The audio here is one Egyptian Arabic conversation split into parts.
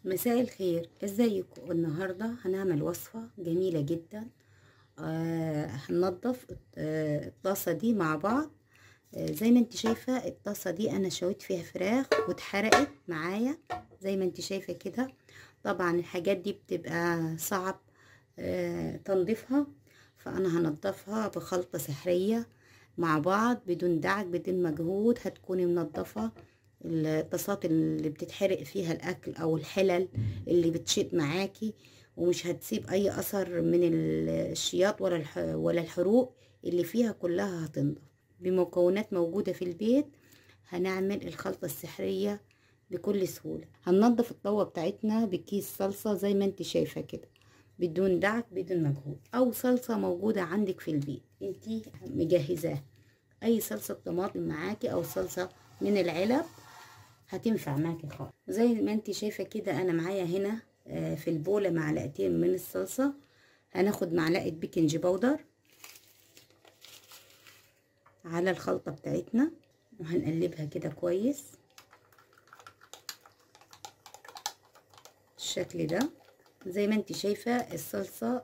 مساء الخير ازيكم النهارده هنعمل وصفه جميله جدا آه هننضف آه الطاسه دي مع بعض آه زي ما انت شايفه الطاسه دي انا شويت فيها فراخ واتحرقت معايا زي ما انت شايفه كده طبعا الحاجات دي بتبقى صعب آه تنظيفها فانا هنضفها بخلطه سحريه مع بعض بدون دعك بدون مجهود هتكوني منضفه الطاسات اللي بتتحرق فيها الاكل او الحلل اللي بتشيط معاكي ومش هتسيب اي اثر من الشياط ولا ولا الحروق اللي فيها كلها هتنضف بمكونات موجوده في البيت هنعمل الخلطه السحريه بكل سهوله هننضف الطاوه بتاعتنا بكيس صلصه زي ما انت شايفه كده بدون دعك بدون مجهود او صلصه موجوده عندك في البيت انت مجهزاها اي صلصه طماطم معاكي او صلصه من العلب هتنفع معاكي خالص زي ما انت شايفه كده انا معايا هنا في البوله معلقتين من الصلصه هناخد معلقه بيكنج باودر على الخلطه بتاعتنا وهنقلبها كده كويس بالشكل ده زي ما انت شايفه الصلصه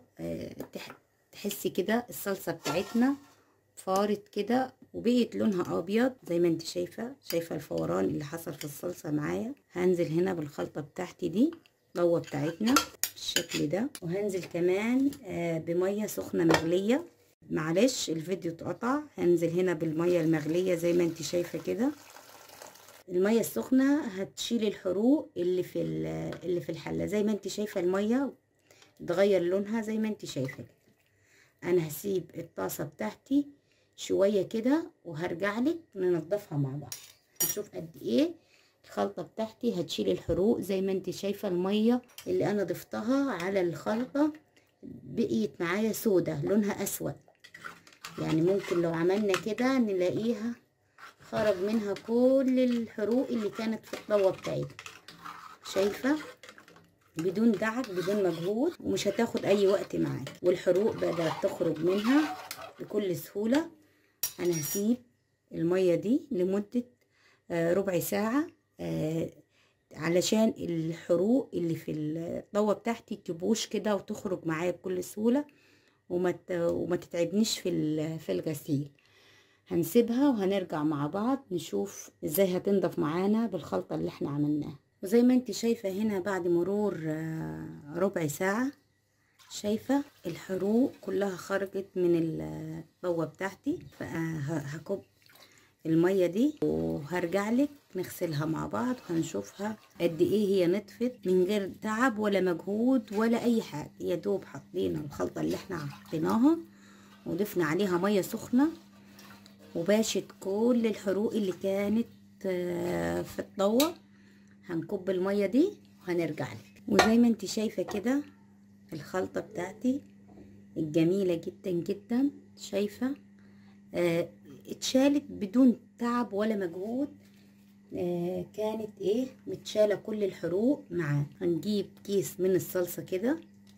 تحسي كده الصلصه بتاعتنا فارت كده وبقيت لونها ابيض زي ما انت شايفه شايفه الفوران اللي حصل في الصلصه معايا هنزل هنا بالخلطه بتاعتي دي الضوه بتاعتنا بالشكل ده وهنزل كمان بميه سخنه مغليه معلش الفيديو اتقطع هنزل هنا بالميه المغليه زي ما انت شايفه كده الميه السخنه هتشيل الحروق اللي في اللي في الحله زي ما انت شايفه الميه اتغير لونها زي ما انت شايفه كده انا هسيب الطاسه بتاعتي شويه كده وهرجع لك ننضفها مع بعض نشوف قد ايه الخلطه بتاعتي هتشيل الحروق زي ما انت شايفه الميه اللي انا ضفتها على الخلطه بقيت معايا سودة لونها اسود يعني ممكن لو عملنا كده نلاقيها خرج منها كل الحروق اللي كانت في الطاوه بتاعتنا شايفه بدون دعك بدون مجهود ومش هتاخد اي وقت معاك والحروق بدأت تخرج منها بكل سهولة انا هسيب المية دي لمدة آه ربع ساعة آه علشان الحروق اللي في الطاوة بتاعتي تبوش كده وتخرج معايا بكل سهولة وما وما تتعبنيش في في الغسيل هنسيبها وهنرجع مع بعض نشوف ازاي هتنضف معانا بالخلطة اللي احنا عملناها وزي ما انت شايفة هنا بعد مرور ربع ساعة شايفة الحروق كلها خرجت من الضوة بتاعتي فهكب المية دي وهرجع لك نغسلها مع بعض وهنشوفها قد ايه هي نطفت من غير تعب ولا مجهود ولا اي حاجة يا دوب حطينا الخلطة اللي احنا حطيناها وضفنا عليها مية سخنة وباشت كل الحروق اللي كانت في الضوة هنكب المية دي وهنرجع لك وزي ما انت شايفة كده الخلطة بتاعتي الجميلة جدا جدا شايفة آه اتشالت بدون تعب ولا مجهود آه كانت ايه متشالة كل الحروق معاه هنجيب كيس من الصلصة كده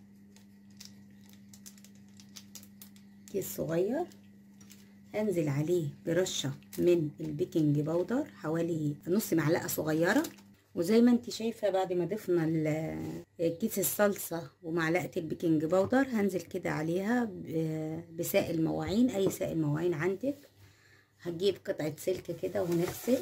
كيس صغير هنزل عليه برشة من البيكنج باودر حوالي نص معلقة صغيرة وزي ما انت شايفة بعد ما ضفنا كيس الصلصة ومعلقة البيكنج باودر هنزل كده عليها بسائل مواعين اي سائل مواعين عندك هجيب قطعة سلك كده ونغسل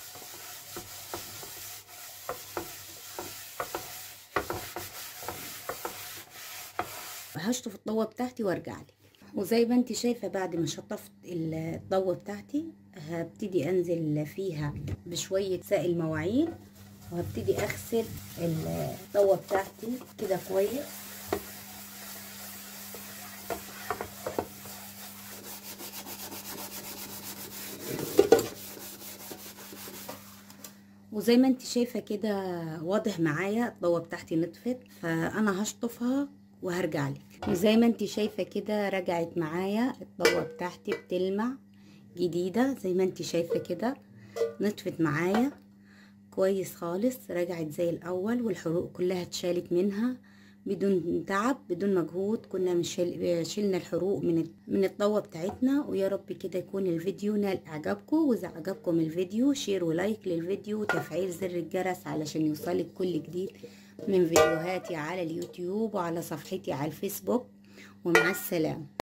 هشطف الضوة بتاعتي وارجع لك وزي ما انت شايفة بعد ما شطفت الضوة بتاعتي هبتدي انزل فيها بشوية سائل مواعين وهبتدي اغسل الضوة بتاعتي كده كويس وزي ما انت شايفة كده واضح معايا الضوة بتاعتي نطفت فانا هشطفها وهرجع لك وزي ما انت شايفة كده رجعت معايا الضوة بتاعتي بتلمع جديدة زي ما انت شايفة كده نطفت معايا كويس خالص رجعت زي الاول والحروق كلها اتشالت منها بدون تعب بدون مجهود كنا مشيل شلنا الحروق من من الضوه بتاعتنا ويا رب كده يكون الفيديو نال اعجابكم واذا عجبكم الفيديو شير ولايك للفيديو وتفعيل زر الجرس علشان يوصلك كل جديد من فيديوهاتي على اليوتيوب وعلى صفحتي على الفيسبوك ومع السلامة